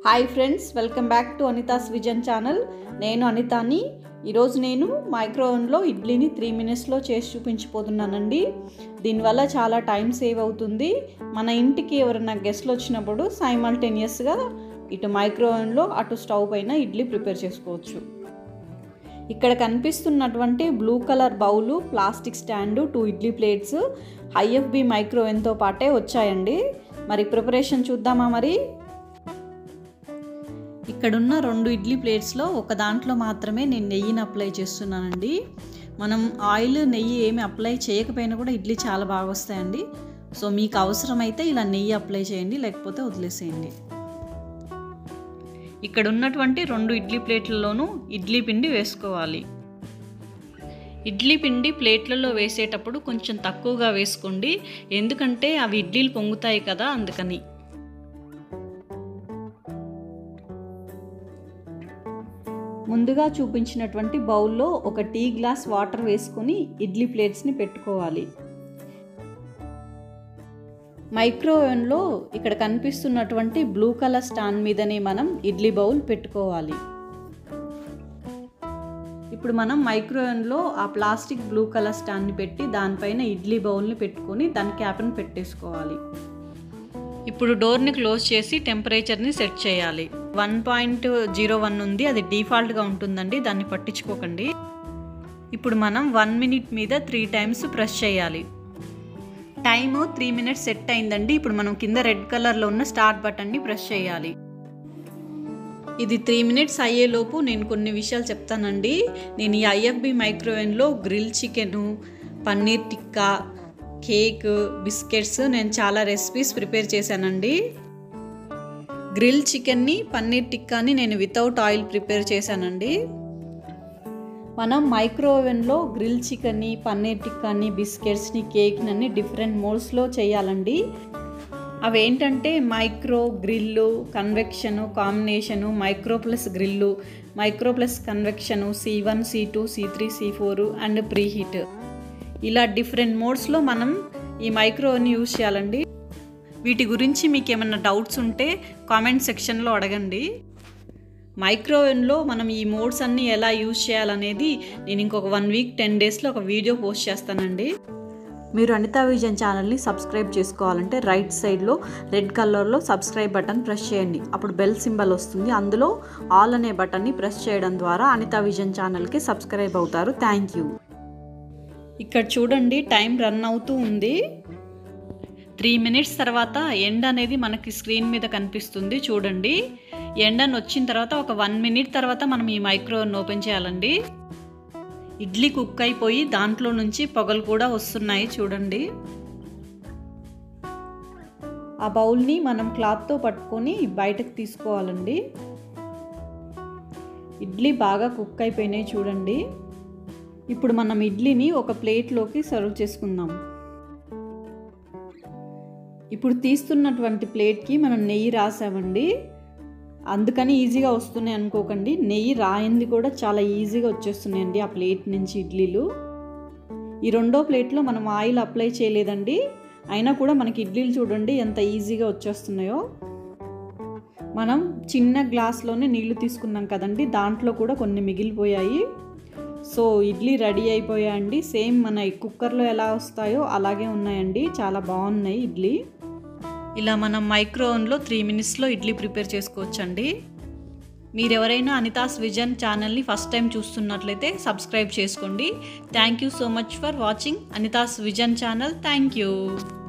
hi friends welcome back to Anitha's vision channel నేను అనితాని ఈరోజు నేను మైక్రోవెన్లో ఇడ్లీని త్రీ మినిట్స్లో చేసి చూపించిపోతున్నానండి దీనివల్ల చాలా టైం సేవ్ అవుతుంది మన ఇంటికి ఎవరైనా గెస్ట్లు వచ్చినప్పుడు సైమల్టేనియస్గా ఇటు మైక్రోవెన్లో అటు స్టవ్ పైన ఇడ్లీ ప్రిపేర్ చేసుకోవచ్చు ఇక్కడ కనిపిస్తున్నటువంటి blue colour bowl plastic stand two idli plates IFB మైక్రోవెన్తో పాటే వచ్చాయండి మరి ప్రిపరేషన్ చూద్దామా మరి ఇక్కడున్న రెండు ఇడ్లీ ప్లేట్స్లో ఒక దాంట్లో మాత్రమే నేను నెయ్యిని అప్లై చేస్తున్నానండి మనం ఆయిల్ నెయ్యి ఏమి అప్లై చేయకపోయినా కూడా ఇడ్లీ చాలా బాగా వస్తాయండి సో మీకు అవసరమైతే ఇలా నెయ్యి అప్లై చేయండి లేకపోతే వదిలేసేయండి ఇక్కడ ఉన్నటువంటి రెండు ఇడ్లీ ప్లేట్లలోనూ ఇడ్లీ పిండి వేసుకోవాలి ఇడ్లీ పిండి ప్లేట్లలో వేసేటప్పుడు కొంచెం తక్కువగా వేసుకోండి ఎందుకంటే అవి ఇడ్లీలు పొంగుతాయి కదా అందుకని ముందుగా చూపించినటువంటి బౌల్లో ఒక టీ గ్లాస్ వాటర్ వేసుకొని ఇడ్లీ ప్లేట్స్ని పెట్టుకోవాలి మైక్రోవేవ్లో ఇక్కడ కనిపిస్తున్నటువంటి బ్లూ కలర్ స్టాండ్ మీదనే మనం ఇడ్లీ బౌల్ పెట్టుకోవాలి ఇప్పుడు మనం మైక్రోవేవ్లో ఆ ప్లాస్టిక్ బ్లూ కలర్ స్టాండ్ని పెట్టి దానిపైన ఇడ్లీ బౌల్ని పెట్టుకొని దాని క్యాప్ని పెట్టేసుకోవాలి ఇప్పుడు డోర్ని క్లోజ్ చేసి టెంపరేచర్ని సెట్ చేయాలి వన్ పాయింట్ జీరో వన్ ఉంది అది డిఫాల్ట్గా ఉంటుందండి దాన్ని పట్టించుకోకండి ఇప్పుడు మనం వన్ మినిట్ మీద త్రీ టైమ్స్ ప్రెస్ చేయాలి టైము త్రీ మినిట్స్ సెట్ అయిందండి ఇప్పుడు మనం కింద రెడ్ కలర్లో ఉన్న స్టార్ట్ బటన్ని ప్రెస్ చేయాలి ఇది త్రీ మినిట్స్ అయ్యేలోపు నేను కొన్ని విషయాలు చెప్తానండి నేను ఈ ఐఎఫ్బి మైక్రోవేవ్లో grill chicken paneer tikka cake biscuits నేను చాలా రెసిపీస్ ప్రిపేర్ చేశానండి గ్రిల్ చికెన్ని పన్నీర్ టిక్కాని నేను వితౌట్ ఆయిల్ ప్రిపేర్ చేశానండి మనం మైక్రోవెన్లో గ్రిల్ చికెన్ని పన్నీర్ టిక్కాని బిస్కెట్స్ని కేక్ని అన్ని డిఫరెంట్ మోడ్స్లో చేయాలండి అవి ఏంటంటే micro grill convection combination micro plus grill micro plus convection C one C two C three C four and preheat ఇలా డిఫరెంట్ మోడ్స్లో మనం ఈ మైక్రోని యూజ్ చేయాలండి వీటి గురించి మీకు ఏమైనా డౌట్స్ ఉంటే కామెంట్ సెక్షన్లో అడగండి మైక్రోవేవ్లో మనం ఈ మోడ్స్ అన్నీ ఎలా యూజ్ చేయాలనేది నేను ఇంకొక వన్ వీక్ టెన్ డేస్లో ఒక వీడియో పోస్ట్ చేస్తానండి మీరు అనితా విజన్ ఛానల్ని సబ్స్క్రైబ్ చేసుకోవాలంటే రైట్ సైడ్లో రెడ్ కలర్లో సబ్స్క్రైబ్ బటన్ ప్రెస్ చేయండి అప్పుడు బెల్ సింబల్ వస్తుంది అందులో ఆల్ అనే బటన్ని ప్రెస్ చేయడం ద్వారా అనితా విజన్ ఛానల్కి సబ్స్క్రైబ్ అవుతారు థ్యాంక్ యూ ఇక్కడ చూడండి టైం రన్ అవుతూ ఉంది త్రీ మినిట్స్ తర్వాత ఎండ్ అనేది మనకి స్క్రీన్ మీద కనిపిస్తుంది చూడండి ఎండ్ అని వచ్చిన తర్వాత ఒక వన్ మినిట్ తర్వాత మనం ఈ మైక్రోవెన్ ఓపెన్ చేయాలండి ఇడ్లీ కుక్ అయిపోయి దాంట్లో నుంచి పొగలు కూడా వస్తున్నాయి చూడండి ఆ బౌల్ని మనం క్లాత్తో పట్టుకొని బయటకు తీసుకోవాలండి ఇడ్లీ బాగా కుక్ అయిపోయినాయి చూడండి ఇప్పుడు మనం ఇడ్లీని ఒక ప్లేట్లోకి సర్వ్ చేసుకుందాం ఇప్పుడు తీస్తున్నటువంటి ప్లేట్కి మనం నెయ్యి రాసామండి అందుకని ఈజీగా వస్తున్నాయి అనుకోకండి నెయ్యి రాయింది కూడా చాలా ఈజీగా వచ్చేస్తున్నాయండి ఆ ప్లేట్ నుంచి ఇడ్లీలు ఈ రెండో ప్లేట్లో మనం ఆయిల్ అప్లై చేయలేదండి అయినా కూడా మనకి ఇడ్లీలు చూడండి ఎంత ఈజీగా వచ్చేస్తున్నాయో మనం చిన్న గ్లాస్లోనే నీళ్లు తీసుకున్నాం కదండి దాంట్లో కూడా కొన్ని మిగిలిపోయాయి సో ఇడ్లీ రెడీ అయిపోయాయండి సేమ్ మన కుక్కర్లో ఎలా వస్తాయో అలాగే ఉన్నాయండి చాలా బాగున్నాయి ఇడ్లీ ఇలా మనం మైక్రోవెన్లో త్రీ మినిట్స్లో ఇడ్లీ ప్రిపేర్ చేసుకోవచ్చండి మీరు ఎవరైనా అనితాస్ విజన్ ఛానల్ని ఫస్ట్ టైం చూస్తున్నట్లయితే సబ్స్క్రైబ్ చేసుకోండి thank you so much for watching Anitha's vision channel thank you